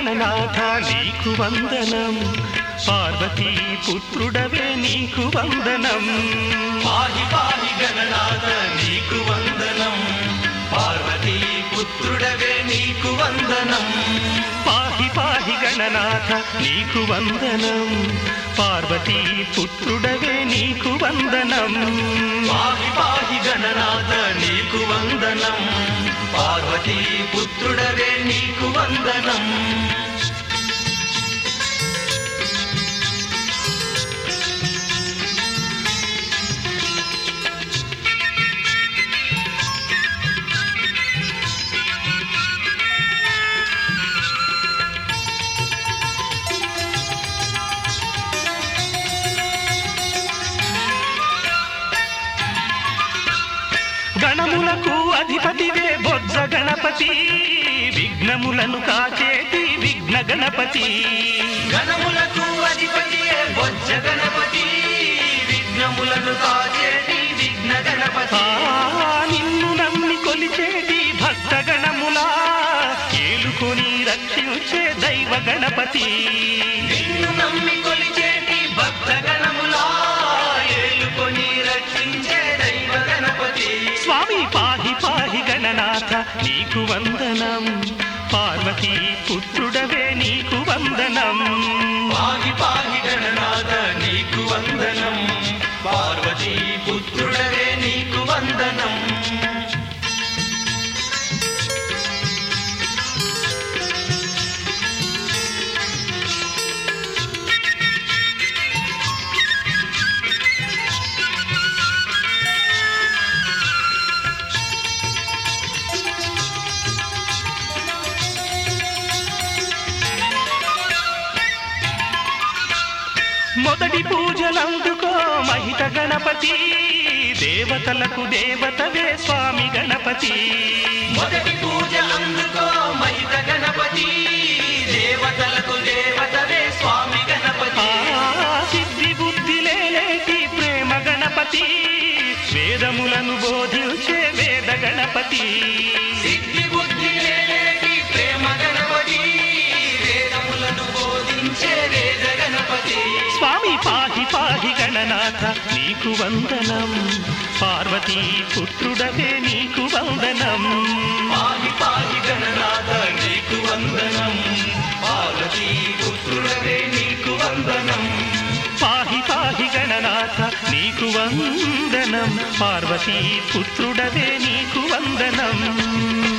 గణనాథ నీకు వందనం పార్వతీ పుత్రుడవే నీకు వందనం పాహి పాహి గణనాథ నీకు వందనం పార్వతీ పుత్రుడవే నీకు వందనం పాహి పాహి గణనాథ నీకు వందనం పార్వతీ పుత్రుడవే నీకు వందనం పాహి పాహి గణనాథ నీకు వందనం పార్వతీ పుత్రుడవే నీకు వందనం గణములకు అధిపతివే బొజ్జ గణపతి విఘ్నములను కాచేటి విఘ్న గణపతి గణములకు అధిపతియే బొజ్జ గణపతి విఘ్నములను కాచేటి విఘ్న గణపతి ఆ నిన్ను నమ్మి కొలిచేటి భక్త గణములా ఏలుకొని రక్షించే దైవ గణపతి నిన్ను నమ్మి కొలిచేటి భక్త గణములా ఏలుకొని రక్షించే దైవ గణపతి స్వామి పాహి పాహి గణనాథ నీకు వందనం పార్వతీ పుత్రుడవే నీకు వందనం పాహి పాహి గణనాథ నీకు వందనం పార్వతీ పుత్రుడవే నీకు వందనం మొదటి పూజలందుకో మహిత గణపతి దేవతలకు దేవతవే స్వామి గణపతి మొదటి పూజ అందుకో మహిత గణపతి దేవతలకు దేవతవే స్వామి గణపతి ఆ సిద్ధి బుద్ధి లేలేటి ప్రేమ గణపతి వేదములను బోధించే వేద గణపతి సిద్ధి బుద్ధి లేలేటి ప్రేమ గణపతి వేదములను బోధించే వేద గణపతి స్వామి పాహి పాహి గణనాథ నీకు వందనం పార్వతీ పుత్రుడవే నీకు వందనం పాహి పాహి గణనాథ నీకు వందనం పార్వతీ పుత్రుడవే నీకు వందనం పాహి పాహి గణనాథ నీకు వందనం పార్వతీ పుత్రుడవే నీకు వందనం